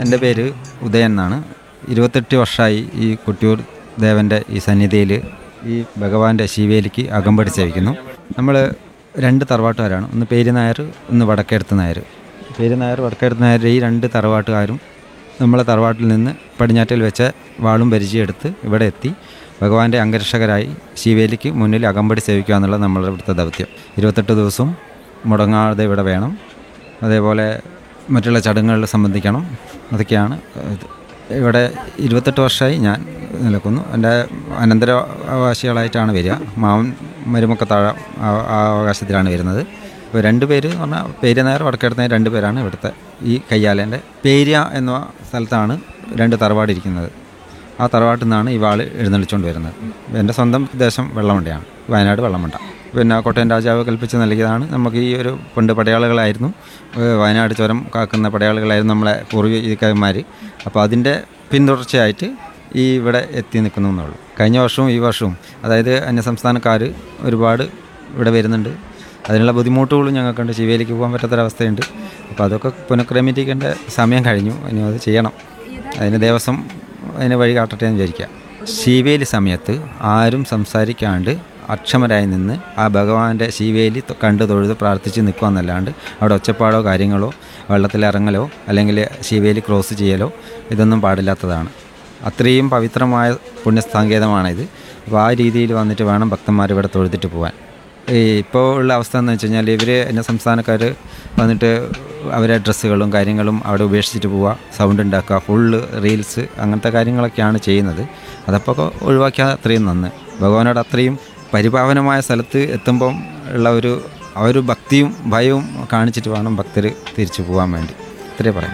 എൻ്റെ പേര് ഉദയൻ എന്നാണ് ഇരുപത്തെട്ട് വർഷമായി ഈ കൊട്ടിയൂർ ദേവൻ്റെ ഈ സന്നിധിയിൽ ഈ ഭഗവാന്റെ ശിവേലിക്ക് അകമ്പടി സേവിക്കുന്നു നമ്മൾ രണ്ട് തറവാട്ടുകാരാണ് ഒന്ന് പേര് നായർ ഒന്ന് വടക്കേടത്ത് നായർ പേര് നായർ വടക്കേടത്ത് നായർ ഈ രണ്ട് തറവാട്ടുകാരും നമ്മളെ തറവാട്ടിൽ നിന്ന് പടിഞ്ഞാറ്റിൽ വെച്ച വാളും പരിചയമെടുത്ത് ഇവിടെ എത്തി ഭഗവാന്റെ അംഗരക്ഷകരായി ശിവേലിക്ക് മുന്നിൽ അകമ്പടി സേവിക്കുക എന്നുള്ള നമ്മളുടെ ഇവിടുത്തെ ദൗത്യം ഇരുപത്തെട്ട് ദിവസവും മുടങ്ങാതെ ഇവിടെ വേണം അതേപോലെ മറ്റുള്ള ചടങ്ങുകളിൽ സംബന്ധിക്കണം അതൊക്കെയാണ് ഇത്. ഇവിടെ ഇരുപത്തെട്ട് വർഷമായി ഞാൻ നിൽക്കുന്നു എൻ്റെ അനന്തരാവകാശികളായിട്ടാണ് വരിക മാവൻ മരുമക്കത്താഴ ആ- ആ അവകാശത്തിലാണ് വരുന്നത് ഇപ്പോൾ രണ്ട് പേര് എന്ന് പറഞ്ഞാൽ പേര് നേർ വടക്കെടുത്ത രണ്ട് പേരാണ് ഇവിടുത്തെ ഈ കയ്യാലേൻ്റെ പേര്യ എന്ന സ്ഥലത്താണ് രണ്ട് തറവാടിരിക്കുന്നത് ആ തറവാട്ടിൽ നിന്നാണ് ഈ വാള് എഴുന്നള്ളിച്ചുകൊണ്ട് വരുന്നത് എൻ്റെ സ്വന്തം ദേശം വെള്ളമണ്ടയാണ് വയനാട് വെള്ളമണ്ട പിന്നെ കോട്ടയം രാജാവ് കൽപ്പിച്ച് നൽകിയതാണ് നമുക്ക് ഈ ഒരു പണ്ട് പടയാളികളായിരുന്നു ഏഹ് വയനാട് ചുരം കാക്കുന്ന പടയാളികളായിരുന്നു നമ്മളെ പൂർവികന്മാർ അപ്പോൾ അതിൻ്റെ പിന്തുടർച്ചയായിട്ട് ഈ ഇവിടെ എത്തി നിൽക്കുന്നു എന്നുള്ളൂ കഴിഞ്ഞ വർഷവും ഈ വർഷവും അതായത് അന്യസംസ്ഥാനക്കാർ ഒരുപാട് ഇവിടെ വരുന്നുണ്ട് അതിനുള്ള ബുദ്ധിമുട്ടുകളും ഞങ്ങൾക്കുണ്ട് ശിവേലിക്ക് പോകാൻ പറ്റാത്തൊരവസ്ഥയുണ്ട് അപ്പോൾ അതൊക്കെ പുനഃക്രമീകരിക്കേണ്ട സമയം കഴിഞ്ഞു ഇനി അത് ചെയ്യണം അതിന് ദേവസ്വം അതിന് വഴി കാട്ടട്ടെ എന്ന് വിചാരിക്കുക ശിവേലി സമയത്ത് ആരും സംസാരിക്കാണ്ട് അക്ഷമരായി നിന്ന് ആ ഭഗവാന്റെ ശിവേലി തൊ- കണ്ട് തൊഴുത് പ്രാർത്ഥിച്ച് നിൽക്കുക എന്നല്ലാണ്ട് അവിടെ ഒച്ചപ്പാടോ കാര്യങ്ങളോ വെള്ളത്തിലിറങ്ങലോ അല്ലെങ്കിൽ ശിവേലി ക്രോസ് ചെയ്യലോ ഇതൊന്നും പാടില്ലാത്തതാണ് അത്രയും പവിത്രമായ പുണ്യസങ്കേതമാണിത് അപ്പോൾ ആ രീതിയിൽ വന്നിട്ട് വേണം ഭക്തന്മാർ ഇവിടെ തൊഴുതിട്ട് പോകാൻ ഈ ഇപ്പോൾ ഉള്ള അവസ്ഥ എന്ന് വെച്ച് കഴിഞ്ഞാൽ ഇവർ അന്യ സംസ്ഥാനക്കാർ വന്നിട്ട് അവരെ ഡ്രസ്സുകളും കാര്യങ്ങളും അവിടെ ഉപേക്ഷിച്ചിട്ട് പോവുക സൗണ്ട് ഉണ്ടാക്കുക ഫുള്ള് റീൽസ് അങ്ങനത്തെ കാര്യങ്ങളൊക്കെയാണ് ചെയ്യുന്നത് അതപ്പോൾ ഒഴിവാക്കിയാൽ അത്രയും നന്ന് ഭഗവാനോട് അത്രയും പരിപാവനമായ സ്ഥലത്ത് എത്തുമ്പം ഉള്ള ഒരു ആ ഒരു ഭക്തിയും ഭയവും കാണിച്ചിട്ട് വേണം ഭക്തർ തിരിച്ചു പോകാൻ വേണ്ടി ഇത്രേ പറയാം